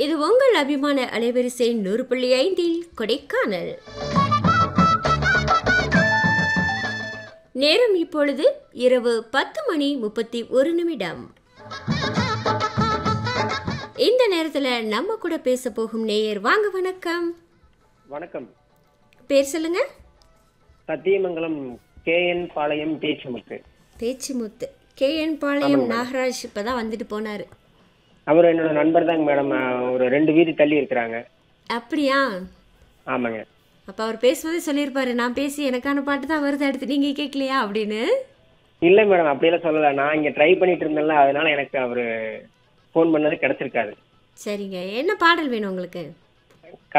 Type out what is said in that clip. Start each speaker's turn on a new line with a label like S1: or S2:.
S1: இது உங்கள் அபிமான அலைவரிசை நூறு புள்ளி ஐந்தில் கொடைக்கானல் நேரம் இப்பொழுது இரவு பத்து மணி முப்பத்தி ஒரு நிமிடம் இந்த நேரத்தில் நம்ம கூட பேச போகும் நேயர் வாங்க வணக்கம்
S2: வணக்கம்
S1: பேர் சொல்லுங்க
S2: Sathyamangalam KN Palayam Pechumuthu
S1: Pechumuthu K N Palayam Nagaraj இப்பதான் வந்துட்டு போனாரு
S2: அவர் என்னோட நண்பர் தாங்க மேடம் ஒரு ரெண்டு வீடு தள்ளி இருக்கிறாங்க
S1: அப்படியா
S2: ஆமாங்க
S1: அப்ப அவர் பேசும்போதே சொல்லியிருப்பாரு நான் பேசி எனக்கான பாட்டு தான் வருது அடுத்து நீங்க கேட்கலையா அப்படின்னு
S2: இல்லை மேடம் அப்படியெல்லாம் சொல்லலை நான் இங்கே ட்ரை பண்ணிட்டு இருந்தேன்ல அதனால எனக்கு அவர் ஃபோன் பண்ணது கிடைச்சிருக்காது
S1: சரிங்க என்ன பாடல் வேணும் உங்களுக்கு